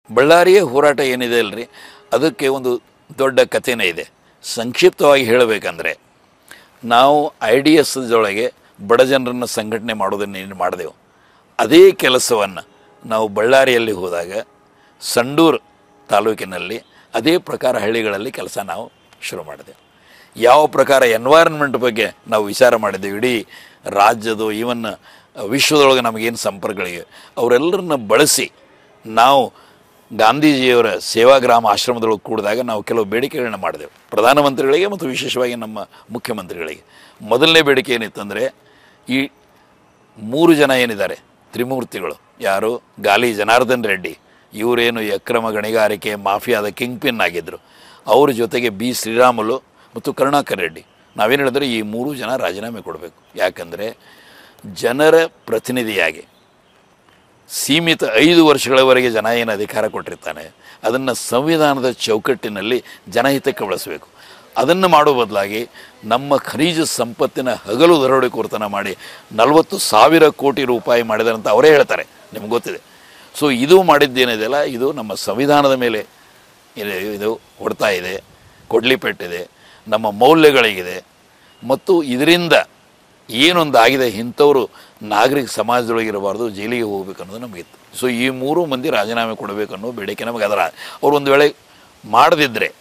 ಬಳ್ಳಾರಿಯ ಹೋರಾಟ ಏನಿದೆ ಅಲ್ರಿ ಅದಕ್ಕೆ ಒಂದು ದೊಡ್ಡ ಕಥೆನೇ ಇದೆ ಸಂಕ್ಷಿಪ್ತವಾಗಿ ಹೇಳಬೇಕಂದ್ರೆ ನಾವು ಐ ಡಿ ಎಸ್ದೊಳಗೆ ಬಡ ಜನರನ್ನು ಸಂಘಟನೆ ಮಾಡೋದನ್ನು ಏನು ಮಾಡಿದೆವು ಅದೇ ಕೆಲಸವನ್ನು ನಾವು ಬಳ್ಳಾರಿಯಲ್ಲಿ ಹೋದಾಗ ಸಂಡೂರು ತಾಲೂಕಿನಲ್ಲಿ ಅದೇ ಪ್ರಕಾರ ಹಳ್ಳಿಗಳಲ್ಲಿ ಕೆಲಸ ನಾವು ಶುರು ಮಾಡಿದೆವು ಯಾವ ಪ್ರಕಾರ ಎನ್ವೈರನ್ಮೆಂಟ್ ಬಗ್ಗೆ ನಾವು ವಿಚಾರ ಮಾಡಿದ್ದೆವು ಇಡೀ ರಾಜ್ಯದ ಈವನ್ ವಿಶ್ವದೊಳಗೆ ನಮಗೇನು ಸಂಪರ್ಕಗಳಿವೆ ಅವರೆಲ್ಲರನ್ನ ಬಳಸಿ ನಾವು ಗಾಂಧೀಜಿಯವರ ಸೇವಾಗ್ರಾಮ ಆಶ್ರಮದೊಳಗೆ ಕೂಡಿದಾಗ ನಾವು ಕೆಲವು ಬೇಡಿಕೆಗಳನ್ನ ಮಾಡಿದೆವು ಪ್ರಧಾನಮಂತ್ರಿಗಳಿಗೆ ಮತ್ತು ವಿಶೇಷವಾಗಿ ನಮ್ಮ ಮುಖ್ಯಮಂತ್ರಿಗಳಿಗೆ ಮೊದಲನೇ ಬೇಡಿಕೆ ಏನಿತ್ತಂದರೆ ಈ ಮೂರು ಜನ ಏನಿದ್ದಾರೆ ತ್ರಿಮೂರ್ತಿಗಳು ಯಾರು ಗಾಲಿ ಜನಾರ್ದನ್ ರೆಡ್ಡಿ ಇವರೇನು ಈ ಅಕ್ರಮ ಗಣಿಗಾರಿಕೆ ಮಾಫಿಯಾದ ಕಿಂಗ್ ಪಿನ್ ಆಗಿದ್ದರು ಅವ್ರ ಜೊತೆಗೆ ಬಿ ಶ್ರೀರಾಮುಲು ಮತ್ತು ಕರುಣಾಕರ್ ರೆಡ್ಡಿ ನಾವೇನು ಹೇಳಿದ್ರೆ ಈ ಮೂರು ಜನ ರಾಜೀನಾಮೆ ಕೊಡಬೇಕು ಯಾಕಂದರೆ ಜನರ ಪ್ರತಿನಿಧಿಯಾಗಿ ಸೀಮಿತ ಐದು ವರ್ಷಗಳವರೆಗೆ ಜನ ಏನು ಅಧಿಕಾರ ಕೊಟ್ಟಿರ್ತಾನೆ ಅದನ್ನು ಸಂವಿಧಾನದ ಚೌಕಟ್ಟಿನಲ್ಲಿ ಜನಹಿತಕ್ಕೆ ಬಳಸಬೇಕು ಅದನ್ನು ಮಾಡೋ ಬದಲಾಗಿ ನಮ್ಮ ಖನಿಜ ಸಂಪತ್ತಿನ ಹಗಲು ದರೋಡೆಕೋರ್ತನ ಮಾಡಿ ನಲವತ್ತು ಸಾವಿರ ಕೋಟಿ ರೂಪಾಯಿ ಮಾಡಿದ್ದಾರೆ ಅಂತ ಅವರೇ ಹೇಳ್ತಾರೆ ನಿಮ್ಗೆ ಗೊತ್ತಿದೆ ಸೊ ಇದು ಮಾಡಿದ್ದೇನಿದೆಯಲ್ಲ ಇದು ನಮ್ಮ ಸಂವಿಧಾನದ ಮೇಲೆ ಇದು ಇದು ಹೊಡ್ತಾ ಇದೆ ಕೊಡ್ಲಿಪೆಟ್ಟಿದೆ ನಮ್ಮ ಮೌಲ್ಯಗಳಿಗಿದೆ ಮತ್ತು ಇದರಿಂದ ಏನೊಂದು ಆಗಿದೆ ಇಂಥವರು ನಾಗರಿಕ ಸಮಾಜದೊಳಗೆ ಇರಬಾರ್ದು ಜೈಲಿಗೆ ಹೋಗ್ಬೇಕು ಅನ್ನೋದು ನಮಗಿತ್ತು ಸೊ ಈ ಮೂರು ಮಂದಿ ರಾಜೀನಾಮೆ ಕೊಡಬೇಕು ಅನ್ನೋ ಬೇಡಿಕೆ ನಮಗೆ ಅದರ ಅವ್ರು ಒಂದು ವೇಳೆ ಮಾಡದಿದ್ದರೆ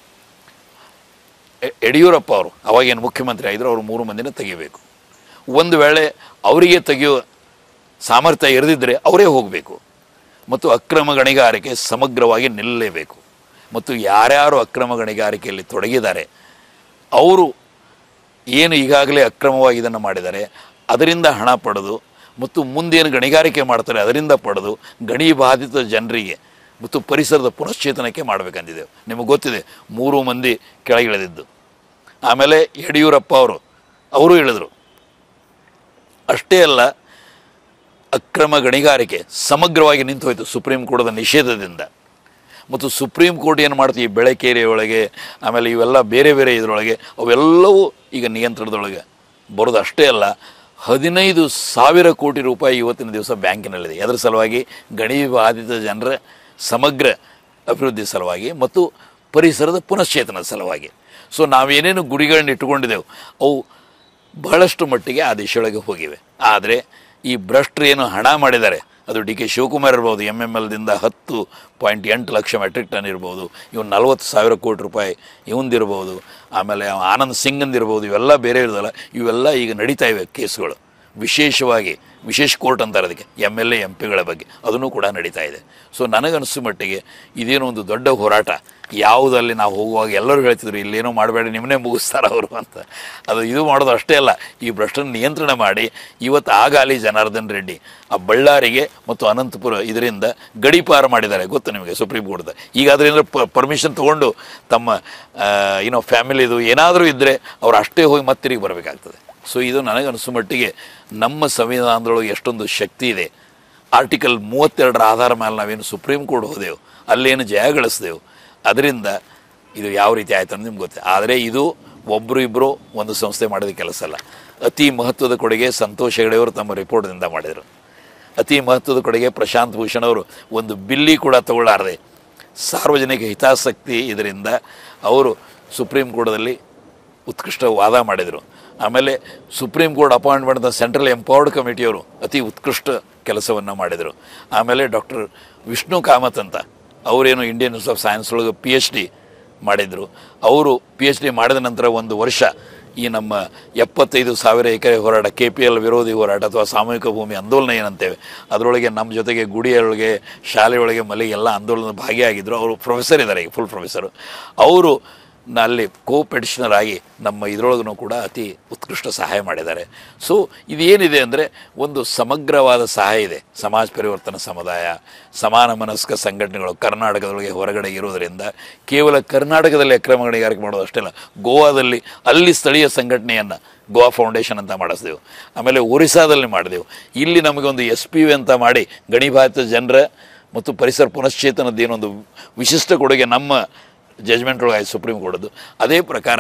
ಯೆ- ಯಡಿಯೂರಪ್ಪ ಅವರು ಅವಾಗೇನು ಮುಖ್ಯಮಂತ್ರಿ ಆಗಿದ್ರು ಅವರು ಮೂರು ಮಂದಿನ ತೆಗಿಬೇಕು ಒಂದು ವೇಳೆ ಅವರಿಗೆ ತೆಗೆಯುವ ಸಾಮರ್ಥ್ಯ ಇರದಿದ್ದರೆ ಅವರೇ ಹೋಗಬೇಕು ಮತ್ತು ಅಕ್ರಮ ಗಣಿಗಾರಿಕೆ ಸಮಗ್ರವಾಗಿ ನಿಲ್ಲಲೇಬೇಕು ಮತ್ತು ಯಾರ್ಯಾರು ಅಕ್ರಮ ಗಣಿಗಾರಿಕೆಯಲ್ಲಿ ತೊಡಗಿದ್ದಾರೆ ಅವರು ಏನು ಈಗಾಗಲೇ ಅಕ್ರಮವಾಗಿ ಇದನ್ನು ಮಾಡಿದ್ದಾರೆ ಅದರಿಂದ ಹಣ ಪಡೆದು ಮತ್ತು ಮುಂದೇನು ಗಣಿಗಾರಿಕೆ ಮಾಡ್ತಾರೆ ಅದರಿಂದ ಪಡೆದು ಗಣಿ ಬಾಧಿತ ಜನರಿಗೆ ಮತ್ತು ಪರಿಸರದ ಪುನಶ್ಚೇತನಕ್ಕೆ ಮಾಡಬೇಕಂದಿದ್ದೆವು ನಿಮಗೆ ಗೊತ್ತಿದೆ ಮೂರು ಮಂದಿ ಕೆಳಗಿಳಿದಿದ್ದು ಆಮೇಲೆ ಯಡಿಯೂರಪ್ಪ ಅವರು ಅವರು ಇಳಿದ್ರು ಅಷ್ಟೇ ಅಲ್ಲ ಅಕ್ರಮ ಗಣಿಗಾರಿಕೆ ಸಮಗ್ರವಾಗಿ ನಿಂತು ಹೋಯಿತು ಸುಪ್ರೀಂ ಕೋರ್ಟ್ದ ನಿಷೇಧದಿಂದ ಮತ್ತು ಸುಪ್ರೀಂ ಕೋರ್ಟ್ ಏನು ಮಾಡ್ತೀವಿ ಈ ಬೆಳಕೇರಿ ಒಳಗೆ ಆಮೇಲೆ ಇವೆಲ್ಲ ಬೇರೆ ಬೇರೆ ಇದರೊಳಗೆ ಅವೆಲ್ಲವೂ ಈಗ ನಿಯಂತ್ರಣದೊಳಗೆ ಬರೋದು ಅಷ್ಟೇ ಅಲ್ಲ ಹದಿನೈದು ಸಾವಿರ ಕೋಟಿ ರೂಪಾಯಿ ಇವತ್ತಿನ ದಿವಸ ಬ್ಯಾಂಕಿನಲ್ಲಿದೆ ಅದರ ಸಲುವಾಗಿ ಗಣಿ ಬಾಧಿತ ಜನರ ಸಮಗ್ರ ಅಭಿವೃದ್ಧಿ ಸಲುವಾಗಿ ಮತ್ತು ಪರಿಸರದ ಪುನಶ್ಚೇತನದ ಸಲುವಾಗಿ ಸೊ ನಾವೇನೇನು ಗುರಿಗಳನ್ನ ಇಟ್ಟುಕೊಂಡಿದ್ದೆವು ಅವು ಬಹಳಷ್ಟು ಮಟ್ಟಿಗೆ ಆ ದಿಶೆಯೊಳಗೆ ಹೋಗಿವೆ ಆದರೆ ಈ ಭ್ರಷ್ಟರು ಏನು ಹಣ ಮಾಡಿದ್ದಾರೆ ಅದು ಡಿ ಕೆ ಶಿವಕುಮಾರ್ ಇರ್ಬೋದು ಎಮ್ ಎಮ್ ಎಲ್ದಿಂದ ಹತ್ತು ಪಾಯಿಂಟ್ ಎಂಟು ಲಕ್ಷ ಮೆಟ್ರಿಕ್ ಟನ್ ಇರ್ಬೋದು ಇವ್ನು ನಲ್ವತ್ತು ಸಾವಿರ ಕೋಟಿ ರೂಪಾಯಿ ಇವಂದಿರ್ಬೋದು ಆಮೇಲೆ ಅವ ಆನಂದ್ ಸಿಂಗಂದಿರ್ಬೋದು ಇವೆಲ್ಲ ಬೇರೆ ಇರೋದಲ್ಲ ಇವೆಲ್ಲ ಈಗ ನಡೀತಾ ಇವೆ ಕೇಸ್ಗಳು ವಿಶೇಷವಾಗಿ ವಿಶೇಷ ಕೋರ್ಟ್ ಅಂತಾರೆ ಅದಕ್ಕೆ ಎಮ್ ಎಲ್ ಎ ಎಂ ಪಿಗಳ ಬಗ್ಗೆ ಅದನ್ನು ಕೂಡ ನಡೀತಾ ಇದೆ ಸೊ ನನಗನ್ನಿಸೋ ಮಟ್ಟಿಗೆ ಇದೇನೋ ಒಂದು ದೊಡ್ಡ ಹೋರಾಟ ಯಾವುದಲ್ಲಿ ನಾವು ಹೋಗುವಾಗ ಎಲ್ಲರೂ ಹೇಳ್ತಿದ್ರು ಇಲ್ಲೇನೋ ಮಾಡಬೇಡಿ ನಿಮ್ಮನ್ನೇ ಮುಗಿಸ್ತಾರೆ ಅವರು ಅಂತ ಅದು ಇದು ಮಾಡೋದು ಅಷ್ಟೇ ಅಲ್ಲ ಈ ಭ್ರಷ್ಟನ ನಿಯಂತ್ರಣ ಮಾಡಿ ಇವತ್ತು ಆಗಾಲಿ ಜನಾರ್ದನ್ ರೆಡ್ಡಿ ಆ ಬಳ್ಳಾರಿಗೆ ಮತ್ತು ಅನಂತಪುರ ಇದರಿಂದ ಗಡೀಪಾರು ಮಾಡಿದ್ದಾರೆ ಗೊತ್ತು ನಿಮಗೆ ಸುಪ್ರೀಂ ಕೋರ್ಟ್ದ ಈಗ ಅದರಿಂದ ಪರ್ಮಿಷನ್ ತೊಗೊಂಡು ತಮ್ಮ ಏನೋ ಫ್ಯಾಮಿಲಿದು ಏನಾದರೂ ಇದ್ದರೆ ಅವ್ರು ಅಷ್ಟೇ ಹೋಗಿ ಮತ್ತೆ ತಿರುಗಿ ಬರಬೇಕಾಗ್ತದೆ ಸೊ ಇದು ನನಗನ್ನಿಸೋ ಮಟ್ಟಿಗೆ ನಮ್ಮ ಸಂವಿಧಾನದೊಳಗೆ ಎಷ್ಟೊಂದು ಶಕ್ತಿ ಇದೆ ಆರ್ಟಿಕಲ್ ಮೂವತ್ತೆರಡರ ಆಧಾರ ಮೇಲೆ ನಾವೇನು ಸುಪ್ರೀಂ ಕೋರ್ಟ್ ಹೋದೆವು ಅಲ್ಲೇನು ಜಯ ಗಳಿಸ್ದೆವು ಅದರಿಂದ ಇದು ಯಾವ ರೀತಿ ಆಯ್ತು ಅಂತ ನಿಮ್ಗೆ ಗೊತ್ತೆ ಆದರೆ ಇದು ಒಬ್ಬರು ಇಬ್ಬರು ಒಂದು ಸಂಸ್ಥೆ ಮಾಡಿದ ಕೆಲಸ ಅಲ್ಲ ಅತಿ ಮಹತ್ವದ ಕೊಡುಗೆ ಸಂತೋಷ್ ಹೆಗಡೆಯವರು ತಮ್ಮ ರಿಪೋರ್ಟ್ದಿಂದ ಮಾಡಿದರು ಅತಿ ಮಹತ್ವದ ಕೊಡುಗೆ ಪ್ರಶಾಂತ್ ಭೂಷಣ್ ಅವರು ಒಂದು ಬಿಲ್ಲಿ ಕೂಡ ತಗೊಳ್ಳಾರದೆ ಸಾರ್ವಜನಿಕ ಹಿತಾಸಕ್ತಿ ಇದರಿಂದ ಅವರು ಸುಪ್ರೀಂ ಕೋರ್ಟ್ದಲ್ಲಿ ಉತ್ಕೃಷ್ಟ ವಾದ ಮಾಡಿದರು ಆಮೇಲೆ ಸುಪ್ರೀಂ ಕೋರ್ಟ್ ಅಪಾಯಿಂಟ್ ಮಾಡಿದ ಸೆಂಟ್ರಲ್ ಎಂಪವರ್ಡ್ ಕಮಿಟಿಯವರು ಅತಿ ಉತ್ಕೃಷ್ಟ ಕೆಲಸವನ್ನು ಮಾಡಿದರು ಆಮೇಲೆ ಡಾಕ್ಟರ್ ವಿಷ್ಣು ಕಾಮತ್ ಅಂತ ಅವರೇನು ಇಂಡಿಯನ್ ಇನ್ಸ್ಟಿಟ್ಯೂಟ್ ಆಫ್ ಸೈನ್ಸ್ ಒಳಗೆ ಪಿ ಎಚ್ ಡಿ ಮಾಡಿದರು ಅವರು ಪಿ ಎಚ್ ಡಿ ಮಾಡಿದ ನಂತರ ಒಂದು ವರ್ಷ ಈ ನಮ್ಮ ಎಪ್ಪತ್ತೈದು ಸಾವಿರ ಎಕರೆ ಹೋರಾಟ ಕೆ ಪಿ ಎಲ್ ವಿರೋಧಿ ಹೋರಾಟ ಅಥವಾ ಸಾಮೂಹಿಕ ಭೂಮಿ ಆಂದೋಲನ ಏನಂತೇವೆ ಅದರೊಳಗೆ ನಮ್ಮ ಜೊತೆಗೆ ಗುಡಿಯೊಳಗೆ ಶಾಲೆಯೊಳಗೆ ಮಲೆ ಎಲ್ಲ ಆಂದೋಲನದ ಭಾಗಿಯಾಗಿದ್ದರು ಅವರು ಪ್ರೊಫೆಸರ್ ಇದ್ದಾರೆ ಈಗ ಫುಲ್ ಪ್ರೊಫೆಸರು ಅವರು ನ ಅಲ್ಲಿ ಕೋ ಪೆಟಿಷನರ್ ಆಗಿ ನಮ್ಮ ಇದರೊಳಗೂ ಕೂಡ ಅತಿ ಉತ್ಕೃಷ್ಟ ಸಹಾಯ ಮಾಡಿದ್ದಾರೆ ಸೊ ಇದೇನಿದೆ ಅಂದರೆ ಒಂದು ಸಮಗ್ರವಾದ ಸಹಾಯ ಇದೆ ಸಮಾಜ ಪರಿವರ್ತನಾ ಸಮುದಾಯ ಸಮಾನ ಮನಸ್ಕ ಸಂಘಟನೆಗಳು ಕರ್ನಾಟಕದೊಳಗೆ ಹೊರಗಡೆ ಇರೋದರಿಂದ ಕೇವಲ ಕರ್ನಾಟಕದಲ್ಲಿ ಅಕ್ರಮ ಗಣಿಗಾರಿಕೆ ಮಾಡೋದು ಅಷ್ಟೇ ಅಲ್ಲ ಗೋವಾದಲ್ಲಿ ಅಲ್ಲಿ ಸ್ಥಳೀಯ ಸಂಘಟನೆಯನ್ನು ಗೋವಾ ಫೌಂಡೇಶನ್ ಅಂತ ಮಾಡಿಸಿದೆವು ಆಮೇಲೆ ಒರಿಸ್ಸಾದಲ್ಲಿ ಮಾಡಿದೆವು ಇಲ್ಲಿ ನಮಗೆ ಒಂದು ಎಸ್ ಪಿ ವಿ ಅಂತ ಮಾಡಿ ಗಣಿಬಾಧಿತ ಜನರ ಮತ್ತು ಪರಿಸರ ಪುನಶ್ಚೇತನದ ಏನೊಂದು ವಿಶಿಷ್ಟ ಕೊಡುಗೆ ನಮ್ಮ ಜಜ್ಮೆಂಟ್ ಒಳಗೆ ಸುಪ್ರೀಂ ಕೋರ್ಟದ್ದು ಅದೇ ಪ್ರಕಾರ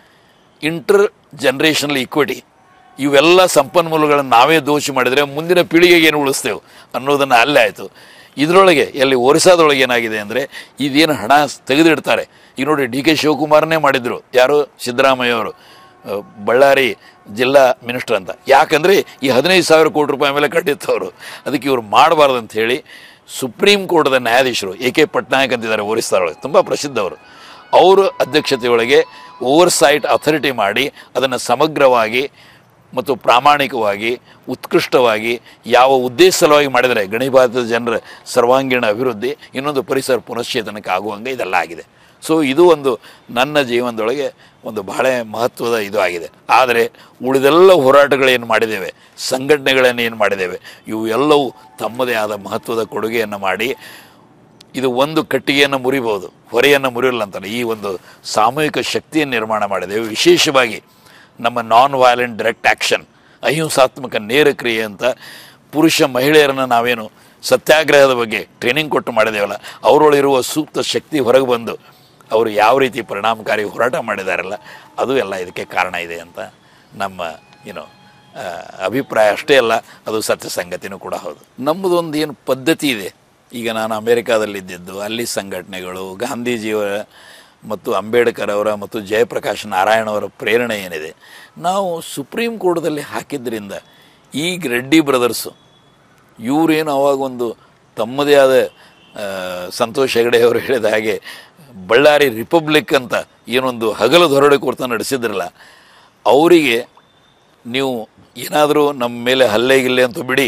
ಇಂಟರ್ ಜನ್ರೇಷನಲ್ ಈಕ್ವಿಟಿ ಇವೆಲ್ಲ ಸಂಪನ್ಮೂಲಗಳನ್ನು ನಾವೇ ದೋಷಿ ಮಾಡಿದರೆ ಮುಂದಿನ ಪೀಳಿಗೆಗೆ ಏನು ಉಳಿಸ್ತೇವೆ ಅನ್ನೋದನ್ನು ಅಲ್ಲೇ ಆಯಿತು ಇದರೊಳಗೆ ಎಲ್ಲಿ ಒರಿಸ್ಸಾದೊಳಗೆ ಏನಾಗಿದೆ ಅಂದರೆ ಇದೇನು ಹಣ ತೆಗೆದಿಡ್ತಾರೆ ಈಗ ನೋಡಿ ಡಿ ಕೆ ಶಿವಕುಮಾರನೇ ಮಾಡಿದ್ರು ಯಾರು ಸಿದ್ದರಾಮಯ್ಯ ಅವರು ಆ, ಬಳ್ಳಾರಿ ಜಿಲ್ಲಾ ಮಿನಿಸ್ಟರ್ ಅಂತ ಯಾಕಂದರೆ ಈ ಹದಿನೈದು ಸಾವಿರ ಕೋಟಿ ರೂಪಾಯಿ ಮೇಲೆ ಕಟ್ಟಿತ್ತವರು ಅದಕ್ಕೆ ಇವರು ಮಾಡಬಾರ್ದು ಅಂತ ಹೇಳಿ ಸುಪ್ರೀಂ ಕೋರ್ಟ್ದ ನ್ಯಾಯಾಧೀಶರು ಎ ಕೆ ಪಟ್ನಾಯಕ್ ಅಂತಿದ್ದಾರೆ ಒರಿಸ್ಸಾದೊಳಗೆ ತುಂಬ ಪ್ರಸಿದ್ಧವರು ಅವರ ಅಧ್ಯಕ್ಷತೆಯೊಳಗೆ ಓವರ್ಸೈಟ್ ಅಥಾರಿಟಿ ಮಾಡಿ ಅದನ್ನು ಸಮಗ್ರವಾಗಿ ಮತ್ತು ಪ್ರಾಮಾಣಿಕವಾಗಿ ಉತ್ಕೃಷ್ಟವಾಗಿ ಯಾವ ಉದ್ದೇಶ ಸಲುವಾಗಿ ಮಾಡಿದರೆ ಗಣಿಭಾರತದ ಜನರ ಸರ್ವಾಂಗೀಣ ಅಭಿವೃದ್ಧಿ ಇನ್ನೊಂದು ಪರಿಸರ ಪುನಶ್ಚೇತನಕ್ಕೆ ಆಗುವಂಗೆ ಇದೆಲ್ಲ ಆಗಿದೆ ಸೊ ಇದು ಒಂದು ನನ್ನ ಜೀವನದೊಳಗೆ ಒಂದು ಬಹಳ ಮಹತ್ವದ ಇದು ಆಗಿದೆ ಆದರೆ ಉಳಿದೆಲ್ಲ ಹೋರಾಟಗಳೇನು ಮಾಡಿದ್ದೇವೆ ಸಂಘಟನೆಗಳನ್ನು ಏನು ಮಾಡಿದ್ದೇವೆ ಇವು ಎಲ್ಲವೂ ತಮ್ಮದೇ ಆದ ಮಹತ್ವದ ಕೊಡುಗೆಯನ್ನು ಮಾಡಿ ಇದು ಒಂದು ಕಟ್ಟಿಗೆಯನ್ನು ಮುರಿಬಹುದು ಹೊರೆಯನ್ನು ಮುರಿಯಲ್ಲ ಅಂತಾರೆ ಈ ಒಂದು ಸಾಮೂಹಿಕ ಶಕ್ತಿಯನ್ನು ನಿರ್ಮಾಣ ಮಾಡಿದ್ದೇವೆ ವಿಶೇಷವಾಗಿ ನಮ್ಮ ನಾನ್ ವಯಲೆಂಟ್ ಡೈರೆಕ್ಟ್ ಆ್ಯಕ್ಷನ್ ಅಹಿಂಸಾತ್ಮಕ ನೇರ ಕ್ರಿಯೆ ಅಂತ ಪುರುಷ ಮಹಿಳೆಯರನ್ನು ನಾವೇನು ಸತ್ಯಾಗ್ರಹದ ಬಗ್ಗೆ ಟ್ರೈನಿಂಗ್ ಕೊಟ್ಟು ಮಾಡಿದ್ದೇವಲ್ಲ ಅವರೊಳಿರುವ ಸೂಕ್ತ ಶಕ್ತಿ ಹೊರಗೆ ಬಂದು ಅವರು ಯಾವ ರೀತಿ ಪರಿಣಾಮಕಾರಿ ಹೋರಾಟ ಮಾಡಿದಾರಲ್ಲ ಅದು ಎಲ್ಲ ಇದಕ್ಕೆ ಕಾರಣ ಇದೆ ಅಂತ ನಮ್ಮ ಏನೋ ಆ, ಅಭಿಪ್ರಾಯ ಅಷ್ಟೇ ಅಲ್ಲ ಅದು ಸತ್ಯ ಸಂಗತಿನೂ ಕೂಡ ಹೌದು ನಮ್ಮದೊಂದು ಏನು ಪದ್ಧತಿ ಇದೆ ಈಗ ನಾನು ಅಮೇರಿಕಾದಲ್ಲಿದ್ದಿದ್ದು ಅಲ್ಲಿ ಸಂಘಟನೆಗಳು ಗಾಂಧೀಜಿಯವರ ಮತ್ತು ಅಂಬೇಡ್ಕರ್ ಅವರ ಮತ್ತು ಜಯಪ್ರಕಾಶ್ ನಾರಾಯಣ ಅವರ ಪ್ರೇರಣೆ ಏನಿದೆ ನಾವು ಸುಪ್ರೀಂ ಕೋರ್ಟ್ದಲ್ಲಿ ಹಾಕಿದ್ರಿಂದ ಈಗ ರೆಡ್ಡಿ ಬ್ರದರ್ಸು ಇವರೇನು ಅವಾಗ ಒಂದು ತಮ್ಮದೇ ಆದ ಆ, ಸಂತೋಷ್ ಹೆಗಡೆ ಅವರು ಹೇಳಿದ ಹಾಗೆ ಬಳ್ಳಾರಿ ರಿಪಬ್ಲಿಕ್ ಅಂತ ಏನೊಂದು ಹಗಲು ದೊರಡೆ ಕೊಡ್ತಾ ನಡೆಸಿದ್ರಲ್ಲ ಅವರಿಗೆ ನೀವು ಏನಾದರೂ ನಮ್ಮ ಮೇಲೆ ಹಲ್ಲೆ ಗಿಲ್ಲೆ ಅಂತ ಬಿಡಿ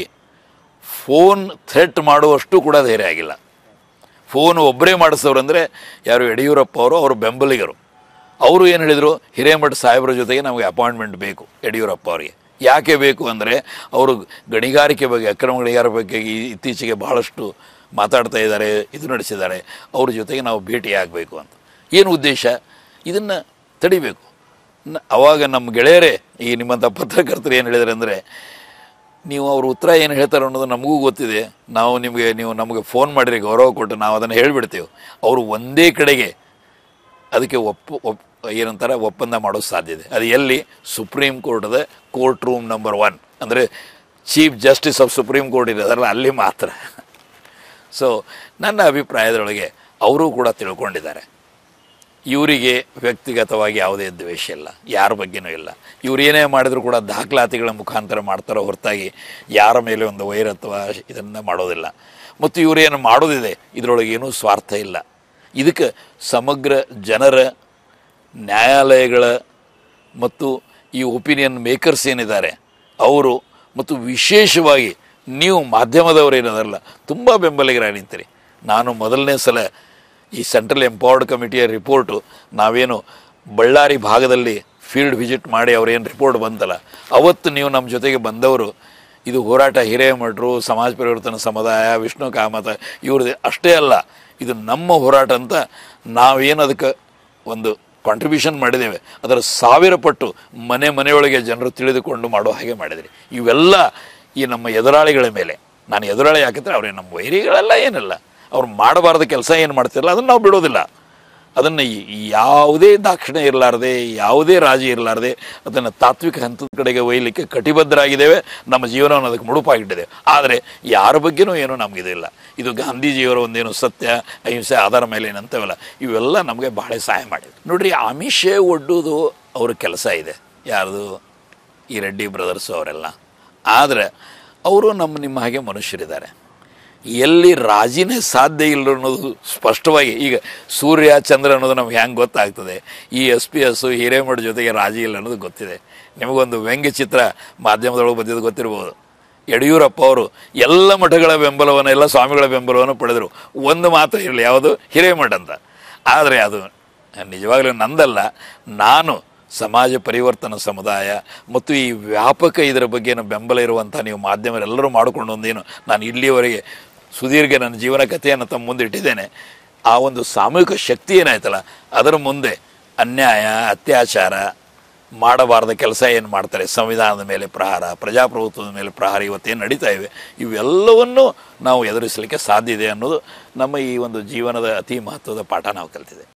ಫೋನ್ ಥ್ರೆಟ್ ಮಾಡುವಷ್ಟು ಕೂಡ ಧೈರ್ಯ ಆಗಿಲ್ಲ ಫೋನ್ ಒಬ್ಬರೇ ಮಾಡಿಸೋರು ಅಂದರೆ ಯಾರು ಯಡಿಯೂರಪ್ಪ ಅವರು ಅವ್ರ ಬೆಂಬಲಿಗರು ಅವರು ಏನು ಹೇಳಿದರು ಹಿರೇಮಠ ಸಾಹೇಬರ ಜೊತೆಗೆ ನಮಗೆ ಅಪಾಯಿಂಟ್ಮೆಂಟ್ ಬೇಕು ಯಡಿಯೂರಪ್ಪ ಅವರಿಗೆ ಯಾಕೆ ಬೇಕು ಅಂದರೆ ಅವರು ಗಣಿಗಾರಿಕೆ ಬಗ್ಗೆ ಅಕ್ರಮ ಗಣಿಗಾರಿಕೆ ಬಗ್ಗೆ ಈ- ಇತ್ತೀಚೆಗೆ ಬಹಳಷ್ಟು ಮಾತಾಡ್ತಾ ಇದ್ದಾರೆ ಇದು ನಡೆಸಿದ್ದಾರೆ ಅವ್ರ ಜೊತೆಗೆ ನಾವು ಭೇಟಿ ಆಗಬೇಕು ಅಂತ ಏನು ಉದ್ದೇಶ ಇದನ್ನು ತಡಿಬೇಕು ನ- ಅವಾಗ ನಮ್ಮ ಗೆಳೆಯರೇ ಈ ನಿಮ್ಮಂಥ ಪತ್ರಕರ್ತರು ಏನು ಹೇಳಿದ್ದಾರೆ ಅಂದರೆ ನೀವು ಅವ್ರ ಉತ್ತರ ಏನು ಹೇಳ್ತಾರೆ ಅನ್ನೋದು ನಮಗೂ ಗೊತ್ತಿದೆ ನಾವು ನಿಮಗೆ ನೀವು ನಮಗೆ ಫೋನ್ ಮಾಡಿರಿ ಗೌರವ ಕೊಟ್ಟು ನಾವು ಅದನ್ನು ಹೇಳಿಬಿಡ್ತೇವೆ ಅವರು ಒಂದೇ ಕಡೆಗೆ ಅದಕ್ಕೆ ಒಪ್ಪ ಒಪ್ ಏನಂತಾರೆ ಒಪ್ಪಂದ ಮಾಡೋದು ಸಾಧ್ಯ ಇದೆ ಅದು ಎಲ್ಲಿ ಸುಪ್ರೀಂ ಕೋರ್ಟ್ದ ಕೋರ್ಟ್ ರೂಮ್ ನಂಬರ್ ಒನ್ ಅಂದರೆ chief justice of supreme court ಇರೋದಲ್ಲ ಅಲ್ಲಿ ಮಾತ್ರ ಸೊ ನನ್ನ ಅಭಿಪ್ರಾಯದೊಳಗೆ ಅವರೂ ಕೂಡ ತಿಳ್ಕೊಂಡಿದ್ದಾರೆ ಇವರಿಗೆ ವ್ಯಕ್ತಿಗತವಾಗಿ ಯಾವುದೇ ದ್ವೇಷ ಇಲ್ಲ ಯಾರ ಬಗ್ಗೆನೂ ಇಲ್ಲ ಇವ್ರು ಏನೇ ಮಾಡಿದ್ರು ಕೂಡ ದಾಖಲಾತಿಗಳ ಮುಖಾಂತರ ಮಾಡ್ತಾರೋ ಹೊರತಾಗಿ ಯಾರ ಮೇಲೆ ಒಂದು ವೈರತ್ವ ಇದನ್ನು ಮಾಡೋದಿಲ್ಲ ಮತ್ತು ಇವರೇನು ಮಾಡೋದಿದೆ ಇದರೊಳಗೆ ಏನೂ ಸ್ವಾರ್ಥ ಇಲ್ಲ ಇದಕ್ಕೆ ಸಮಗ್ರ ಜನರ ನ್ಯಾಯಾಲಯಗಳ ಮತ್ತು ಈ ಒಪಿನಿಯನ್ ಮೇಕರ್ಸ್ ಏನಿದ್ದಾರೆ ಅವರು ಮತ್ತು ವಿಶೇಷವಾಗಿ ನೀವು ಮಾಧ್ಯಮದವರು ಏನದಲ್ಲ ತುಂಬ ಬೆಂಬಲಿಗರಾಗಿ ನಿಂತಿರಿ ನಾನು ಮೊದಲನೇ ಸಲ ಈ ಸೆಂಟ್ರಲ್ ಎಂಪವರ್ಡ್ ಕಮಿಟಿಯ ರಿಪೋರ್ಟು ನಾವೇನು ಬಳ್ಳಾರಿ ಭಾಗದಲ್ಲಿ ಫೀಲ್ಡ್ ವಿಸಿಟ್ ಮಾಡಿ ಅವ್ರೇನು ರಿಪೋರ್ಟ್ ಬಂತಲ್ಲ ಅವತ್ತು ನೀವು ನಮ್ಮ ಜೊತೆಗೆ ಬಂದವರು ಇದು ಹೋರಾಟ ಹಿರೇಮಠರು ಸಮಾಜ ಪರಿವರ್ತನ ಸಮುದಾಯ ವಿಷ್ಣು ಕಾಮತ ಇವ್ರದ್ದು ಅಷ್ಟೇ ಅಲ್ಲ ಇದು ನಮ್ಮ ಹೋರಾಟ ಅಂತ ನಾವೇನು ಅದಕ್ಕೆ ಒಂದು ಕಾಂಟ್ರಿಬ್ಯೂಷನ್ ಮಾಡಿದ್ದೇವೆ ಅದರ ಸಾವಿರ ಪಟ್ಟು ಮನೆ ಮನೆಯೊಳಗೆ ಜನರು ತಿಳಿದುಕೊಂಡು ಮಾಡೋ ಹಾಗೆ ಮಾಡಿದ್ರಿ ಇವೆಲ್ಲ ಈ ನಮ್ಮ ಎದುರಾಳಿಗಳ ಮೇಲೆ ನಾನು ಎದುರಾಳಿ ಯಾಕಿದ್ರೆ ಅವ್ರೇ ನಮ್ಮ ವೈರಿಗಳೆಲ್ಲ ಏನಿಲ್ಲ ಅವ್ರು ಮಾಡಬಾರ್ದ ಕೆಲಸ ಏನು ಮಾಡ್ತಿರಲ್ಲ ಅದನ್ನು ನಾವು ಬಿಡೋದಿಲ್ಲ ಅದನ್ನು ಯಾವುದೇ ದಾಕ್ಷಿಣ್ಯ ಇರಲಾರ್ದೆ ಯಾವುದೇ ರಾಜಿ ಇರಲಾರ್ದೆ ಅದನ್ನು ತಾತ್ವಿಕ ಹಂತದ ಕಡೆಗೆ ಒಯ್ಯಲಿಕ್ಕೆ ಕಟಿಬದ್ಧರಾಗಿದ್ದೇವೆ ನಮ್ಮ ಜೀವನವನ್ನು ಅದಕ್ಕೆ ಮುಡುಪಾಗಿಟ್ಟಿದ್ದೇವೆ ಆದರೆ ಯಾರ ಬಗ್ಗೆನೂ ಏನೂ ನಮಗಿದಿಲ್ಲ ಇದು ಗಾಂಧೀಜಿಯವರ ಒಂದೇನು ಸತ್ಯ ಅಹಿಂಸೆ ಆಧಾರ ಮೇಲೆ ಏನಂತೇವಲ್ಲ ಇವೆಲ್ಲ ನಮಗೆ ಬಹಳ ಸಹಾಯ ಮಾಡಿದೆ ನೋಡ್ರಿ ಆಮಿಷ ಒಡ್ಡುವುದು ಅವ್ರ ಕೆಲಸ ಇದೆ ಯಾರ್ದು ಈ ರೆಡ್ಡಿ ಬ್ರದರ್ಸು ಅವರೆಲ್ಲ ಆದರೆ ಅವರು ನಮ್ಮ ನಿಮ್ಮ ಹಾಗೆ ಮನುಷ್ಯರಿದ್ದಾರೆ ಎಲ್ಲಿ ರಾಜಿನೇ ಸಾಧ್ಯ ಇಲ್ಲ ಅನ್ನೋದು ಸ್ಪಷ್ಟವಾಗಿ ಈಗ ಸೂರ್ಯ ಚಂದ್ರ ಅನ್ನೋದು ನಮ್ಗೆ ಹೆಂಗೆ ಗೊತ್ತಾಗ್ತದೆ ಈ ಎಸ್ ಪಿ ಎಸ್ಸು ಹಿರೇಮಠ ಜೊತೆಗೆ ರಾಜಿ ಇಲ್ಲ ಅನ್ನೋದು ಗೊತ್ತಿದೆ ನಿಮಗೊಂದು ವ್ಯಂಗ್ಯ ಚಿತ್ರ ಮಾಧ್ಯಮದೊಳಗೆ ಬಂದಿದ್ದು ಗೊತ್ತಿರ್ಬೋದು ಯಡಿಯೂರಪ್ಪ ಅವರು ಎಲ್ಲ ಮಠಗಳ ಬೆಂಬಲವನ್ನು ಎಲ್ಲ ಸ್ವಾಮಿಗಳ ಬೆಂಬಲವನ್ನು ಪಡೆದರು ಒಂದು ಮಾತ್ರ ಇರಲಿ ಯಾವುದು ಹಿರೇಮಠ ಅಂತ ಆದರೆ ಅದು ನಿಜವಾಗ್ಲೂ ನಂದಲ್ಲ ನಾನು ಸಮಾಜ ಪರಿವರ್ತನ ಸಮುದಾಯ ಮತ್ತು ಈ ವ್ಯಾಪಕ ಇದರ ಬಗ್ಗೆ ಬೆಂಬಲ ಇರುವಂಥ ನೀವು ಮಾಧ್ಯಮರೆಲ್ಲರೂ ಮಾಡಿಕೊಂಡು ಒಂದೇನು ನಾನು ಇಲ್ಲಿಯವರೆಗೆ ಸುದೀರ್ಘ ನನ್ನ ಜೀವನ ಕಥೆಯನ್ನು ತಮ್ಮ ಮುಂದೆ ಇಟ್ಟಿದ್ದೇನೆ ಆ ಒಂದು ಸಾಮೂಹಿಕ ಶಕ್ತಿ ಏನಾಯ್ತಲ್ಲ ಅದರ ಮುಂದೆ ಅನ್ಯಾಯ ಅತ್ಯಾಚಾರ ಮಾಡಬಾರ್ದ ಕೆಲಸ ಏನು ಮಾಡ್ತಾರೆ ಸಂವಿಧಾನದ ಮೇಲೆ ಪ್ರಹಾರ ಪ್ರಜಾಪ್ರಭುತ್ವದ ಮೇಲೆ ಪ್ರಹಾರ ಇವತ್ತೇನು ನಡೀತಾ ಇವೆ ಇವೆಲ್ಲವನ್ನೂ ನಾವು ಎದುರಿಸಲಿಕ್ಕೆ ಸಾಧ್ಯ ಇದೆ ಅನ್ನೋದು ನಮ್ಮ ಈ ಒಂದು ಜೀವನದ ಅತಿ ಮಹತ್ವದ ಪಾಠ ನಾವು ಕಲ್ತಿದೆ